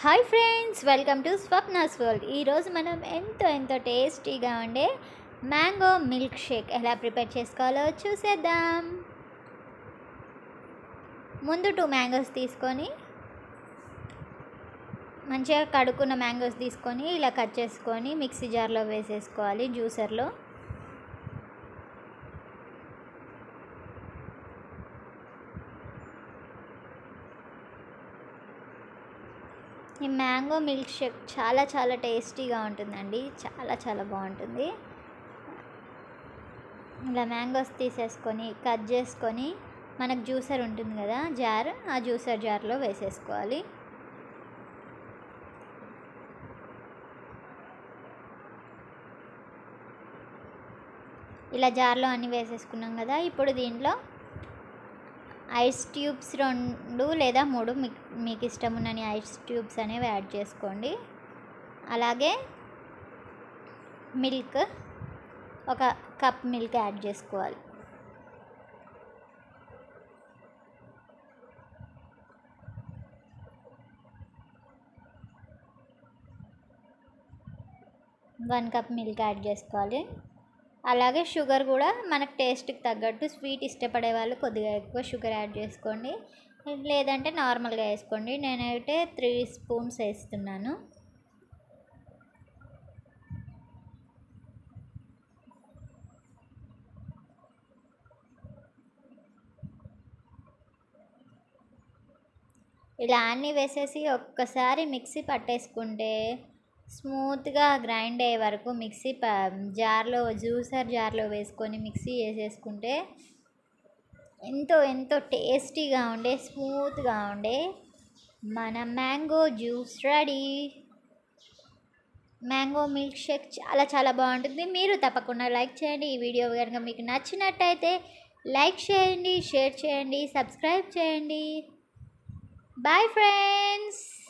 hi friends welcome to Swapnas world ఈరోజు మనం ఎంతో ఎంతో టేస్టీగా ఉండే మ్యాంగో మిల్క్ షేక్ ఎలా ప్రిపేర్ చేసుకోవాలో చూసేద్దాం ముందు టూ మ్యాంగోస్ తీసుకొని మంచిగా కడుక్కున్న మ్యాంగోస్ తీసుకొని ఇలా కట్ చేసుకొని మిక్సీ జార్లో వేసేసుకోవాలి జ్యూసర్లో ఈ మ్యాంగో మిల్క్ షేక్ చాలా చాలా టేస్టీగా ఉంటుందండి చాలా చాలా బాగుంటుంది ఇలా మ్యాంగోస్ తీసేసుకొని కట్ చేసుకొని మనకు జ్యూసర్ ఉంటుంది కదా జార్ ఆ జ్యూసర్ జార్లో వేసేసుకోవాలి ఇలా జార్లో అన్నీ వేసేసుకున్నాం కదా ఇప్పుడు దీంట్లో ఐస్ ట్యూబ్స్ రెండు లేదా మూడు మీకు మీకు ఇష్టం ఉన్నని ఐస్ ట్యూబ్స్ అనేవి యాడ్ చేసుకోండి అలాగే మిల్క్ ఒక కప్ మిల్క్ యాడ్ చేసుకోవాలి వన్ కప్ మిల్క్ యాడ్ చేసుకోవాలి అలాగే షుగర్ కూడా మనకు టేస్ట్కి తగ్గట్టు స్వీట్ ఇష్టపడే వాళ్ళు కొద్దిగా ఎక్కువ షుగర్ యాడ్ చేసుకోండి లేదంటే నార్మల్గా వేసుకోండి నేనైతే త్రీ స్పూన్స్ వేస్తున్నాను ఇలా అన్నీ వేసేసి ఒక్కసారి మిక్సీ పట్టేసుకుంటే స్మూత్గా గ్రైండ్ అయ్యే వరకు మిక్సీ ప జార్లో జ్యూసర్ జార్లో వేసుకొని మిక్సీ వేసేసుకుంటే ఎంతో ఎంతో టేస్టీగా ఉండే స్మూత్గా ఉండే మన mango juice ready mango milkshake చాలా చాలా బాగుంటుంది మీరు తప్పకుండా లైక్ చేయండి ఈ వీడియో కనుక మీకు నచ్చినట్టయితే లైక్ చేయండి షేర్ చేయండి సబ్స్క్రైబ్ చేయండి బాయ్ ఫ్రెండ్స్